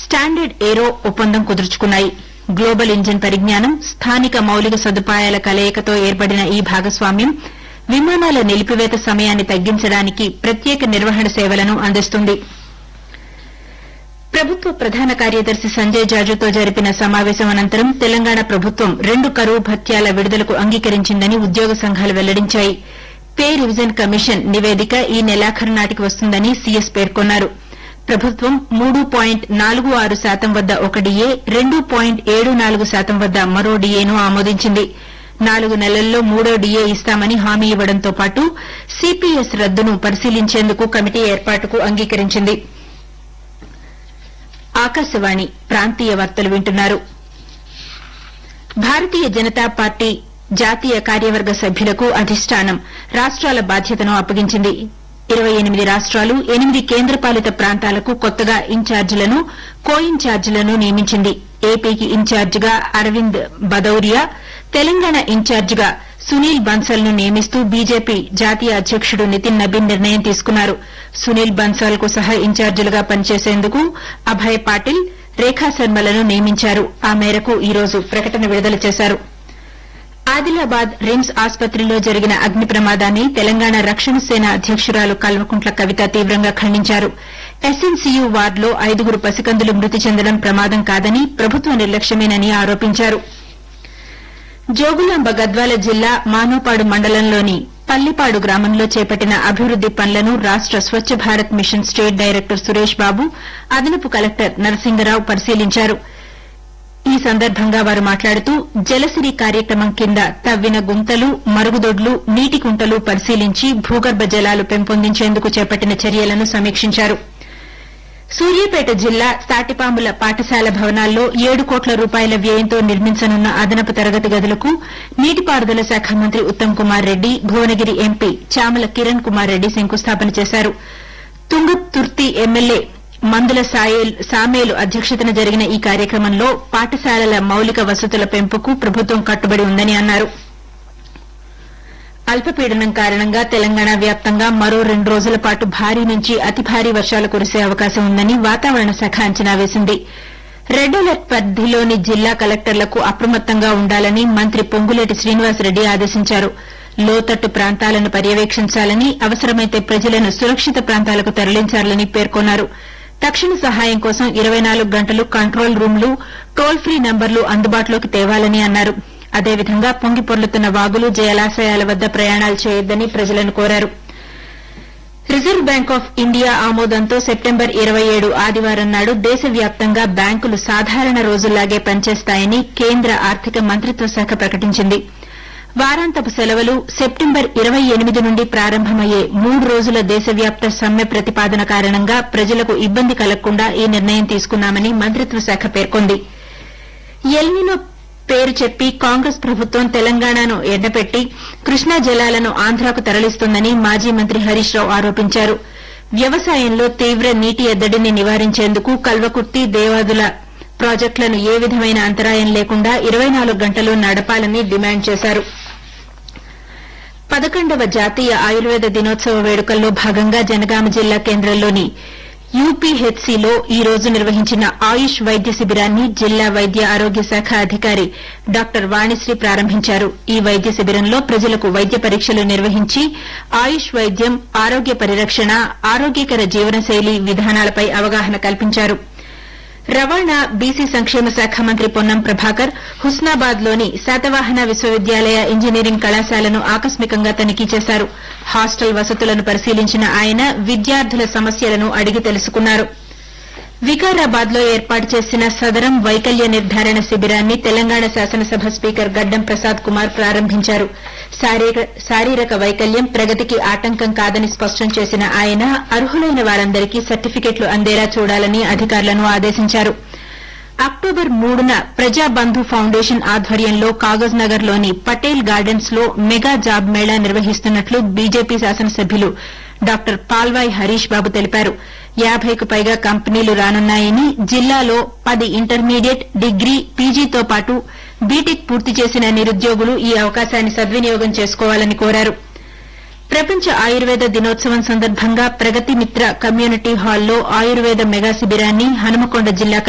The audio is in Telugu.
స్టాండర్డ్ ఏరో ఒప్పందం కుదుర్చుకున్నాయి గ్లోబల్ ఇంజిన్ పరిజ్ఞానం స్థానిక మౌలిక సదుపాయాల కలయికతో ఏర్పడిన ఈ భాగస్వామ్యం విమానాల నిలిపివేత సమయాన్ని తగ్గించడానికి ప్రత్యేక నిర్వహణ సేవలను అందిస్తుంది ప్రభుత్వ ప్రధాన కార్యదర్శి సంజయ్ జాజుతో జరిపిన సమావేశం అనంతరం తెలంగాణ ప్రభుత్వం రెండు కరువు భత్యాల విడుదలకు అంగీకరించిందని ఉద్యోగ సంఘాలు వెల్లడించాయి పే రివిజన్ కమిషన్ నివేదిక ఈ నెలాఖరు నాటికి వస్తుందని సీఎస్ పేర్కొన్నారు ప్రభుత్వం మూడు పాయింట్ నాలుగు ఆరు శాతం వద్ద ఒక డిఏ రెండు పాయింట్ ఏడు నాలుగు శాతం వద్ద మరో డిఏను ఆమోదించింది నాలుగు నెలల్లో మూడో డిఏ ఇస్తామని హామీ ఇవ్వడంతో పాటు సీపీఎస్ రద్దును పరిశీలించేందుకు కమిటీ ఏర్పాటుకు అంగీకరించింది ఆకాశవాణి ప్రాంతీయ వార్తలు వింటున్నారు భారతీయ జనతా పార్టీ జాతీయ కార్యవర్గ సభ్యులకు అధిష్టానం రాష్ట్రాల బాధ్యతను అప్పగించింది ఇరవై ఎనిమిది రాష్ట్రాలు ఎనిమిది కేంద్రపాలిత ప్రాంతాలకు కొత్తగా ఇన్ఛార్జీలను కో ఇన్ఛార్జీలను నియమించింది ఏపీకి ఇన్ఛార్జిగా అరవింద్ బదౌరియా తెలంగాణ ఇన్ఛార్జిగా సునీల్ బన్సల్ ను నియమిస్తూ బీజేపీ జాతీయ అధ్యకుడు నితిన్ నబీన్ నిర్ణయం తీసుకున్నారు సునీల్ బన్సాల్ కు సహా ఇన్ఛార్జీలుగా పనిచేసేందుకు అభయ్ పాటిల్ రేఖా శర్మలను నియమించారు ఆ మేరకు ఈ రోజు ప్రకటన విడుదల చేశారు ఆదిలాబాద్ రిమ్స్ ఆసుపత్రిలో జరిగిన అగ్ని ప్రమాదాన్ని తెలంగాణ రక్షణ సేన అధ్యకురాలు కల్వకుంట్ల కవిత తీవ్రంగా ఖండించారు ఎస్ఎన్సీయూ వార్డులో ఐదుగురు పసికందులు మృతి చెందడం ప్రమాదం కాదని ప్రభుత్వ నిర్లక్ష్యమేనని ఆరోపించారు జోగులాంబ గద్వాల జిల్లా మానోపాడు మండలంలోని పల్లిపాడు గ్రామంలో చేపట్టిన అభివృద్ది పనులను రాష్ట Swachh Bharat mission state director Suresh Babu అదనపు కలెక్టర్ నరసింగరావు పరిశీలించారు ఈ సందర్భంగా వారు మాట్లాడుతూ జలసిరి కార్యక్రమం కింద తవ్విన గుంతలు మరుగుదొడ్లు నీటి కుంటలు పరిశీలించి భూగర్భ జలాలు పెంపొందించేందుకు చేపట్టిన చర్యలను సమీక్షించారు సూర్యాపేట జిల్లా తాటిపాముల పాఠశాల భవనాల్లో ఏడు కోట్ల రూపాయల వ్యయంతో నిర్మించనున్న అదనపు తరగతి గదులకు నీటిపారుదల శాఖ మంత్రి ఉత్తమ్ కుమార్ రెడ్డి భువనగిరి ఎంపీ చామల కిరణ్ కుమార్ రెడ్డి శంకుస్థాపన చేశారు తుంగతుర్తి ఎమ్మెల్యే మందుల సామేలు అధ్యక్షతన జరిగిన ఈ కార్యక్రమంలో పాఠశాలల మౌలిక వసతుల పెంపుకు ప్రభుత్వం కట్టుబడి ఉందని అన్నారు అల్పపీడనం కారణంగా తెలంగాణ వ్యాప్తంగా మరో రెండు రోజుల పాటు భారీ నుంచి అతి భారీ వర్షాలు కురిసే అవకాశం ఉందని వాతావరణ శాఖ అంచనా వేసింది రెడ్ అలర్ట్ పరిధిలోని జిల్లా కలెక్టర్లకు అప్రమత్తంగా ఉండాలని మంత్రి పొంగులేటి శ్రీనివాసరెడ్డి ఆదేశించారు లోతట్టు ప్రాంతాలను పర్యవేక్షించాలని అవసరమైతే ప్రజలను సురక్షిత ప్రాంతాలకు తరలించాలని పేర్కొన్నారు తక్షణ సహాయం కోసం ఇరవై నాలుగు గంటలు కంట్రోల్ రూంలు టోల్ ఫ్రీ నంబర్లు అందుబాటులోకి తేవాలని అన్నారు అదేవిధంగా పొంగి పొర్లుతున్న వాగులు జలాశయాల వద్ద ప్రయాణాలు చేయొద్దని ప్రజలను కోరారు రిజర్వ్ బ్యాంక్ ఆఫ్ ఇండియా ఆమోదంతో సెప్టెంబర్ ఇరవై ఏడు ఆదివారం నాడు దేశవ్యాప్తంగా బ్యాంకులు సాధారణ రోజుల్లాగే పనిచేస్తాయని కేంద్ర ఆర్థిక మంత్రిత్వ శాఖ ప్రకటించింది వారాంతపు సెలవులు సెప్టెంబర్ ఇరవై ఎనిమిది నుండి ప్రారంభమయ్యే మూడు రోజుల దేశవ్యాప్త సమ్మె ప్రతిపాదన కారణంగా ప్రజలకు ఇబ్బంది కలగకుండా ఈ నిర్ణయం తీసుకున్నామని మంత్రిత్వ శాఖ పేర్కొంది ఎల్నినో పేరు చెప్పి కాంగ్రెస్ ప్రభుత్వం తెలంగాణను ఎండపెట్టి కృష్ణా జలాలను ఆంధ్రాకు తరలిస్తోందని మాజీ మంత్రి హరీష్ రావు ఆరోపించారు వ్యవసాయంలో తీవ్ర నీటి ఎద్దడిని నివారించేందుకు కల్వకుర్తి దేవాదుల ప్రాజెక్టులను ఏ విధమైన అంతరాయం లేకుండా ఇరవై నాలుగు గంటలు నడపాలని డిమాండ్ చేశారు పదకొండవ జాతీయ ఆయుర్వేద దినోత్సవ వేడుకల్లో భాగంగా జనగామ జిల్లా కేంద్రంలోని యూపీహెచ్సీలో ఈ రోజు నిర్వహించిన ఆయుష్ వైద్య శిబిరాన్ని జిల్లా వైద్య ఆరోగ్య శాఖ అధికారి డాక్టర్ వాణిశ్రీ ప్రారంభించారు ఈ వైద్య శిబిరంలో ప్రజలకు వైద్య పరీక్షలు నిర్వహించి ఆయుష్ వైద్యం ఆరోగ్య పరిరక్షణ ఆరోగ్యకర జీవనశైలి విధానాలపై అవగాహన కల్పించారు రవాణా బీసీ సంక్షేమ శాఖ మంత్రి పొన్నం ప్రభాకర్ హుస్నాబాద్ లోని శాతవాహన విశ్వవిద్యాలయ ఇంజనీరింగ్ కళాశాలను ఆకస్మికంగా తనిఖీ చేశారు హాస్టల్ వసతులను పరిశీలించిన ఆయన విద్యార్థుల సమస్యలను అడిగి తెలుసుకున్నారు వికారాబాద్ లో ఏర్పాటు చేసిన సదరం వైకల్య నిర్ధారణ శిబిరాన్ని తెలంగాణ శాసనసభ స్పీకర్ గడ్డం ప్రసాద్ కుమార్ ప్రారంభించారు శారీరక వైకల్యం ప్రగతికి ఆటంకం కాదని స్పష్టం చేసిన ఆయన అర్హులైన వారందరికీ సర్టిఫికెట్లు అందేలా చూడాలని అధికారులను ఆదేశించారు అక్టోబర్ మూడున ప్రజాబంధు ఫౌండేషన్ ఆధ్వర్యంలో కాగజ్ నగర్ లోని పటేల్ గార్డెన్స్ లో మెగా జాబ్ మేళా నిర్వహిస్తున్నట్లు బీజేపీ శాసనసభ్యులు డాక్టర్ పాల్వాయ్ హరీష్ బాబు తెలిపారు యాబైకు పైగా కంపెనీలు రానున్నాయని జిల్లాలో పది ఇంటర్మీడియట్ డిగ్రీ పీజీతో పాటు బీటెక్ పూర్తి చేసిన నిరుద్యోగులు ఈ అవకాశాన్ని సద్వినియోగం చేసుకోవాలని కోరారు ప్రపంచ ఆయుర్వేద దినోత్సవం సందర్భంగా ప్రగతి మిత్ర కమ్యూనిటీ హాల్లో ఆయుర్వేద మెగా శిబిరాన్ని హనుమకొండ జిల్లా